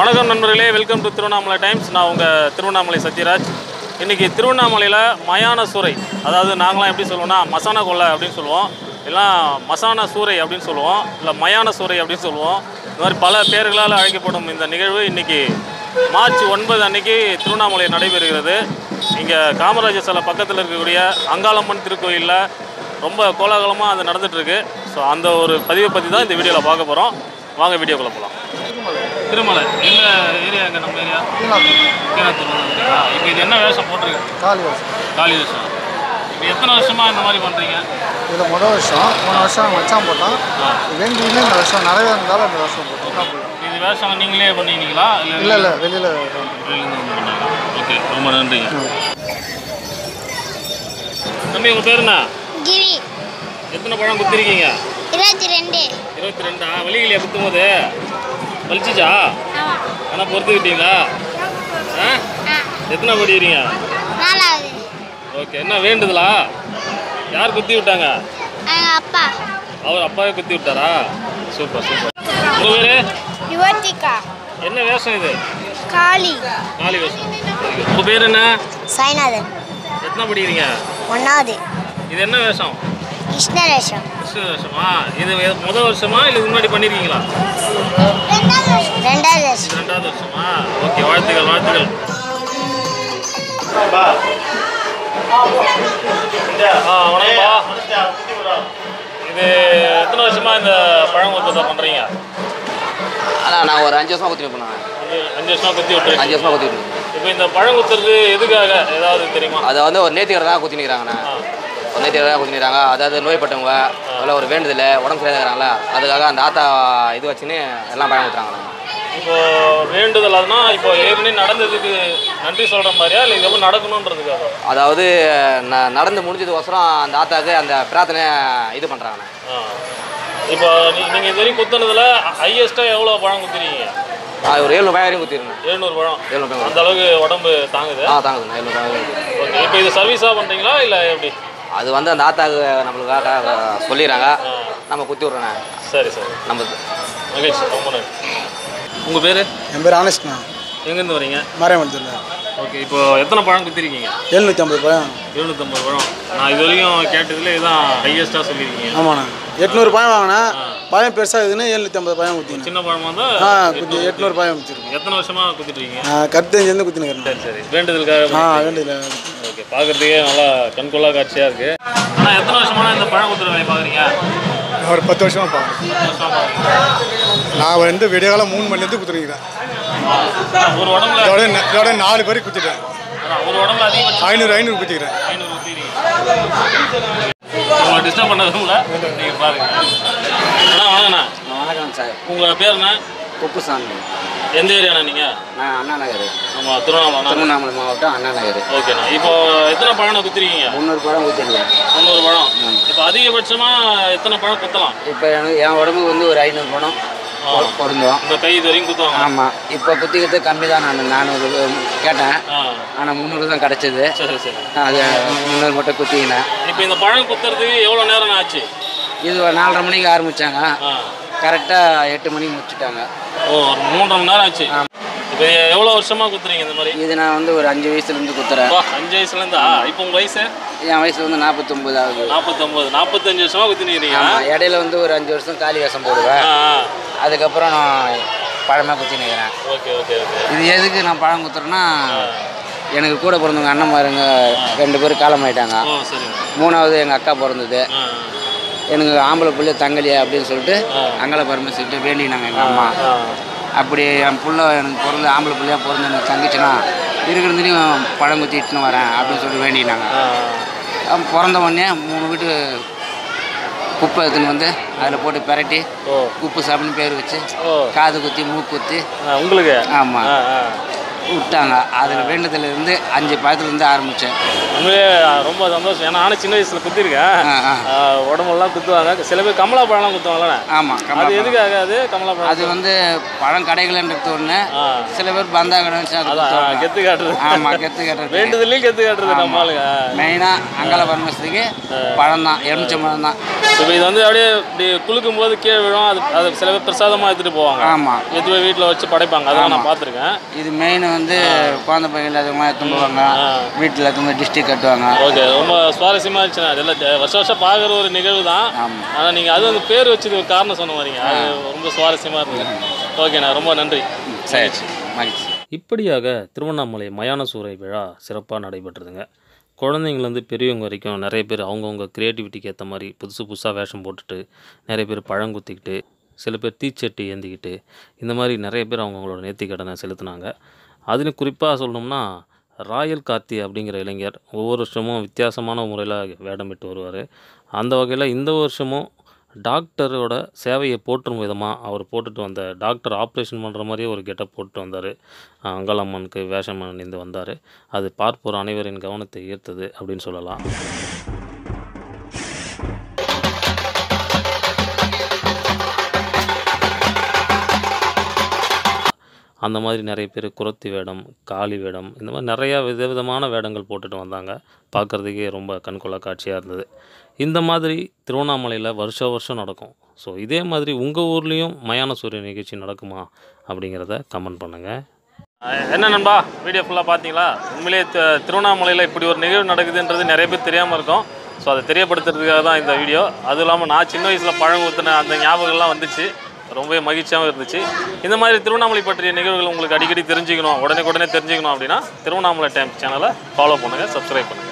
வணக்கம் நண்பர்களே welcome to Tiruvannamalai times நான் உங்கள் திருவண்ணாமலை சத்யராஜ் இன்றைக்கி திருவண்ணாமலையில் மயான சூறை அதாவது நாங்களாம் எப்படி சொல்லுவோம்னா மசான கொள்ளை அப்படின்னு சொல்லுவோம் இல்லை மசான சூறை அப்படின்னு சொல்லுவோம் இல்லை மயான சூறை அப்படின்னு சொல்லுவோம் இந்த மாதிரி பல பேர்களால் அழைக்கப்படும் இந்த நிகழ்வு இன்றைக்கி மார்ச் ஒன்பது அன்னைக்கு திருவண்ணாமலை நடைபெறுகிறது இங்கே காமராஜர் சிலை பக்கத்தில் இருக்கக்கூடிய அங்காளம்மன் திருக்கோயிலில் ரொம்ப கோலாகலமாக அது நடந்துகிட்ருக்கு ஸோ அந்த ஒரு பதிவை பற்றி தான் இந்த வீடியோவில் பார்க்க போகிறோம் வாங்க வீடியோக்குள்ளே போகலாம் திருமலை எங்க ஏரியா எங்க நம்ம ஏரியா கீழத்தூர் இப்போ இது என்ன வேஷம் போட்டிருக்கு காலி வருஷம் காலி வேஷம் இப்போ எத்தனை வருஷமா இந்த மாதிரி பண்றீங்க இதில் முதல் வருஷம் போன வருஷம் மச்சான் போட்டான் வேண்டியுமே இந்த வருஷம் நிறைவேறதால இந்த வருஷம் போட்டோம் இது வேஷம் நீங்களே பண்ணினீங்களா இல்லை இல்லை இல்லை வெளியில் ஓகே ரொம்ப நன்றிங்க தம்பி உங்க பேர் என்ன கிவி எத்தனை பழம் குத்திருக்கீங்க இருபத்தி ரெண்டு இருபத்தி ரெண்டா வலிகளையா குத்தும் போது வலிச்சிச்சா ஆமாம் ஆனால் பொறுத்துக்கிட்டீங்களா ஆ ஆ எத்தனை படிக்கிறீங்க நாலாவது ஓகே என்ன வேண்டுதலா யார் குத்தி விட்டாங்க எங்கள் அப்பா அவர் அப்பாவே குத்தி விட்டாரா சூப்பர் சூப்பர் உங்க பேரு யுவத்திகா என்ன வேஷம் இது காளி காளி வேஷம் Very good. உங்க பேர் என்ன சாய்நாதன் எத்தனை படிக்கிறீங்க ஒன்றாவது இது என்ன வேஷம் கிருஷ்ணரேஷம் கிருஷ்ண வேஷமா இது எ- முத வருஷமா இல்லை இதுக்கு முன்னாடி பண்ணிருக்கீங்களா ரெண்டாவது வருஷம் இது ரெண்டாவது வருஷமா ஓகே வாழ்த்துக்கள் வாழ்த்துக்கள் ஆ வணக்கம்ப்பா இது எத்தனை வருஷமா இந்த பழங்குத்தத்தை பண்றீங்க அதான் நான் ஒரு அஞ்சு வருஷமா குத்திட்டு போனேன் அஞ்சு அஞ்சு வருஷமா குத்தி விட்டுருக்கீங்க அஞ்சு வருஷமா குத்திட்டு இப்போ இந்த பழங்குத்துறது எதுக்காக ஏதாவது தெரியுமா அதை வந்து ஒரு நேத்திகர் தான் குத்தினிக்கிறாங்கண்ணே ஆ. ஒரு நேத்திகர் தான் குத்தினிக்கிறாங்க அதாவது நோய்பட்டவங்க அதில் ஒரு வேண்டுதல் உடம்பு சரியாகிறாங்களா அதுக்காக அந்த ஆத்தா இது வச்சுன்னு எல்லாம் பயம் ஊற்றுறாங்கண்ணே இப்போ வேண்டுதல் அதுனா இப்போ ஏற்கனவே நடந்ததுக்கு நன்றி சொல்ற மாதிரியா இல்லை இதுக்கப்புறம் நடக்கணுன்றதுக்காக அதாவது ந நடந்து முடிஞ்சதுக்கோசரம் அந்த ஆத்தாக்கு அந்த பிரார்த்தனை இது பண்ணுறாங்கண்ணே ஆ இப்போ நீ நீங்கள் இது வரைக்கும் குத்துனதுல ஹையஸ்ட்டாக எவ்வளோ பழம் குத்துறீங்க அது ஒரு ஏழு பயம் வரையும் குத்திருந்தேன் எழுநூறு பழம் ஏழு பயம் அந்த அளவுக்கு உடம்பு தாங்குது ஆ தாங்குதுண்ணா ஏழு பயம் வரையும் குத்திருந்தேன். ஓகே இப்போ இது சர்வீஸாக பண்ணுறீங்களா இல்லை எப்படி அது வந்து அந்த ஆத்தாக்கு நம்மளுக்காக சொல்லிடுறாங்க நம்ம குத்தி விட்றோண்ணே சரி சரி நம்ம மகிழ்ச்சி ரொம்ப நன்றி உங்கள் பேர் என் பேர் ஆனஸ்ட்ண்ணா எங்கேருந்து வரீங்க மாரியம்மன் ஓகே இப்போ எத்தனை பழம் குத்திருக்கீங்க எழுநூற்றி ஐம்பது பழம் எழுநூற்றம்பது பழம் நான் இது வரைக்கும் கேட்டதுல இதுதான் ஹையஸ்ட்டாக சொல்லியிருக்கீங்க ஆமாண்ணா எட்நூறு பழம் வாங்கினேன் பழம் பெருசாக இதுன்னு எழுநூற்றி ஐம்பது பழம் குத்தினேன் சின்ன பழமாக ஆ இருந்தால் குத்தி எட்நூறு பழம் வச்சுருக்கேன் எத்தனை வருஷமாக குத்திட்டுருக்கீங்க நான் கருத்தஞ்சிலேருந்து குத்தினுக்கிறேன் சரி சரி வேண்டுதலுக்காக ஆ வேண்டியதில்லை ஓகே பார்க்குறதுக்கே நல்லா கண்கொள்ளா காட்சியாக இருக்குது ஆனால் எத்தனை வருஷமான இந்த பழம் குத்துற வேலை பார்க்குறீங்க ஒரு பத்து வருஷமா பார்க்குறேன் வருஷமா பார்க்குறீங்க நான் வந்து விடியகாலம் மூணு மணிலேருந்து குத்துறீங்கிறேன் ஒரு உடம்புல இதோட ந- இதோட நாலு பேருக்கு குத்திட்டேன் அதான், ஒரு உடம்புல அதிகபட்சம் ஐநூறு ஐநூறு குத்திக்கிறேன் ஐநூறு ஊற்றிடுங்க உங்களை டிஸ்டர்ப் பண்ணதுல நீங்கள் பாருங்க அண்ணா வாங்கண்ணா வணக்கம் சார் உங்கள் பேர் என்ன குப்புசாமி எந்த ஏரியாண்ணா நீங்கள் நான் அண்ணா நகர் ஆமாம் திருவண்ணாமலை திருவண்ணாமலை மாவட்டம் அண்ணா நகர் ஓகேண்ணா இப்போ எத்தனை பழம் குத்துறீங்க முந்நூறு பழம் குத்திருக்கேன் முந்நூறு பழம் இப்போ அதிகபட்சமாக எத்தனை பழம் குத்தலாம் இப்போ எனக்கு என் உடம்புக்கு வந்து ஒரு ஐநூறு பணம் பொ- பொருந்தும் இந்த கை இது வரைக்கும் குத்துவாங்க ஆமாம் இப்போ குத்திக்கிறது கம்மி தான் நான் நானூறு கேட்டேன் ஆ ஆனால் முந்நூறு தான் கிடச்சிது சரி சரி அது முந்நூறு மட்டும் குத்திக்கினேன் இப்போ இந்த பழம் குத்துறதுக்கு எவ்வளோ நேரம் ஆச்சு இது ஒரு நாலரை மணிக்கு ஆரம்பித்தாங்க ஆ கரெக்டாக எட்டு மணிக்கு முடிச்சுட்டாங்க ஓ ஒரு மூன்றரை மணி நேரம் ஆச்சு இப்போ எவ்வளோ வருஷமா குத்துறீங்க இந்த மாதிரி இது நான் வந்து ஒரு அஞ்சு வயசுலேருந்து குத்துறேன் வா அஞ்சு வயசுலேருந்தா இப்போ உங்கள் வயசு என் வயசு வந்து நாற்பத்தொம்பது ஆகுது நாற்பத்தொம்பது நாற்பத்தஞ்சு வருஷமா குத்தினுக்கிறீங்க ஆமாம் இடையில வந்து ஒரு அஞ்சு வருஷம் காலி வேஷம் போடுவேன் ஆ ஆ அதுக்கப்புறம் நான் பழமாக குத்தி நிற்கிறேன் ஓகே ஓகே ஓகே இது எதுக்கு நான் பழம் குத்துறேன்னா எனக்கு கூட பிறந்தவங்க அண்ணன் பாருங்க ரெண்டு பேரும் காலமாயிட்டாங்க ஓ சரிங்க மூணாவது எங்கள் அக்கா பிறந்தது ஆ எனக்கு ஆம்பளை பிள்ளை தங்கலியா அப்படின்னு சொல்லிட்டு அங்கல பரம சொல்லிட்டு வேண்டினாங்க எங்கள் அம்மா ஆ அப்படி என் புள்ள எனக்கு பிறந்த ஆம்பளை பிள்ளையா பிறந்த எனக்கு தங்கிச்சுன்னா இருக்கிறதுலையும் பழம் குத்தி இட்டுன்னு வரேன் அப்படின்னு சொல்லி வேண்டினாங்க ஆ அவன் பிறந்த உடனே மூணு வீட்டு குப்பை எடுத்துன்னு வந்து அதில் போட்டு பிரட்டி ஓ குப்பு சாப்பிட்னு பேர் வச்சு ஓ காது குத்தி மூக்கு குத்தி ஆ, உங்களுக்கு ஆமாம் ஆ ஆ விட்டாங்க அதில் வேண்டதுலேருந்து அஞ்சு பழத்துலேருந்து ஆரம்பித்தேன் உண்மையிலே ரொம்ப சந்தோஷம் ஏன்னா நானும் சின்ன வயசில் குத்திருக்கேன் ஆ ஆ ஆ, உடம்பெல்லாம் குத்துவாங்க சில பேர் கமலா பழம்லாம் குத்துவாங்கல்ல ஆமாம் அது கமலா எதுக்காக அது கமலா பழம் அது வந்து பழம் கடைகள்ன்றது ஒன்று ஆ. சில பேர் பந்தா கடைன்னு அது அதான் குத்துவாங்க. கெத்து காட்டுறது ஆமாம் கெத்து கட்டுறது வேண்டுதலையும் கெத்து காட்டுறது நம்ம ஆளுங்க மெயினாக அங்காள பரமேஸ்வரிக்கு பழம் தான் எலுமிச்சம்பழம் தான் இப்போ இது வந்து அப்படியே இப்படி குலுக்கும் போது கீழே விழும் அது அது சில பேர் பிரசாதமாக எடுத்துகிட்டு போவாங்க ஆமாம் எடுத்து போய் வீட்டில் வச்சு படைப்பாங்க அதெல்லாம் நான் பார்த்துருக்கேன் இது மெயின் வந்து குழந்தை பையன் இல்லாதவங்களாம் எடுத்துன்னு போவாங்க வீட்டில் எடுத்துன்னு போய் டிஸ்ட்ரிக் கட்டுவாங்க ஓகே ரொம்ப சுவாரஸ்யமாக இருந்துச்சுண்ணா இதெல்லாம் ஜ- வருஷம் வருஷம் பார்க்குற ஒரு நிகழ்வு தான் ஆமாம். ஆனால் நீங்கள் அது வந்து பேர் வச்சது ஒரு காரணம் சொன்ன வரீங்க அது ரொம்ப சுவாரஸ்யமாக இருந்தது ஓகேண்ணா ரொம்ப நன்றி சரி மகிழ்ச்சி இப்படியாக திருவண்ணாமலை மயான சூறை விழா சிறப்பாக நடைபெற்றதுங்க குழந்தைங்கள்லேருந்து பெரியவங்க வரைக்கும் நிறைய பேர் அவங்கவுங்க க்ரியேட்டிவிட்டிக்கு ஏற்ற மாதிரி புதுசு புதுசாக வேஷம் போட்டுட்டு நிறைய பேர் பழங்குத்திக்கிட்டு சில பேர் தீச்சட்டி ஏந்திக்கிட்டு இந்த மாதிரி நிறைய பேர் அவங்கவுங்களோட நேர்த்திக்கடனை செலுத்தினாங்க அதுலேயும் குறிப்பாக சொல்லணும்னா ராயல் கார்த்தி அப்படிங்கிற இளைஞர் ஒவ்வொரு வருஷமும் வித்தியாசமான முறையில் வேடமிட்டு வருவார் அந்த வகையில் இந்த வருஷமும் டாக்டரோட சேவையை போற்றும் விதமாக அவர் போட்டுட்டு வந்த டாக்டர் ஆப்ரேஷன் பண்ணுற மாதிரியே ஒரு கெட்டப் போட்டு வந்தார் அங்காளம்மனுக்கு வேஷம் அணிந்து வந்தார் அது பார்ப்போர் அனைவரின் கவனத்தை ஈர்த்தது அப்படின்னு சொல்லலாம் அந்த மாதிரி நிறைய பேர் குரத்தி வேடம் காளி வேடம் இந்த மாதிரி நிறையா விதவிதமான வேடங்கள் போட்டுட்டு வந்தாங்க பார்க்குறதுக்கே ரொம்ப கண்கொள்ளா காட்சியாக இருந்தது இந்த மாதிரி திருவண்ணாமலையில் வருஷ வருஷம் நடக்கும் ஸோ இதே மாதிரி உங்கள் ஊர்லேயும் மயான சூரிய நிகழ்ச்சி நடக்குமா அப்படிங்கிறத கமெண்ட் பண்ணுங்கள் என்ன நண்பா வீடியோ ஃபுல்லாக பார்த்தீங்களா உண்மையிலேயே தி- திருவண்ணாமலையில் இப்படி ஒரு நிகழ்வு நடக்குதுன்றது நிறைய பேர் தெரியாமல் இருக்கும் ஸோ அதை தெரியப்படுத்துறதுக்காக தான் இந்த வீடியோ அதுவும் இல்லாமல் நான் சின்ன வயசில் பழம் ஊற்றின அந்த ஞாபகம்லாம் வந்துச்சு ரொம்பவே மகிழ்ச்சியாகவும் இருந்துச்சு இந்த மாதிரி திருவண்ணாமலை பற்றிய நிகழ்வுகள் உங்களுக்கு அடிக்கடி தெரிஞ்சுக்கணும் உடனே உடனே தெரிஞ்சுக்கணும் அப்படின்னா திருவண்ணாமலை டைம்ஸ் சேனலை ஃபாலோ பண்ணுங்கள் சப்ஸ்கிரைப் பண்ணுங்கள்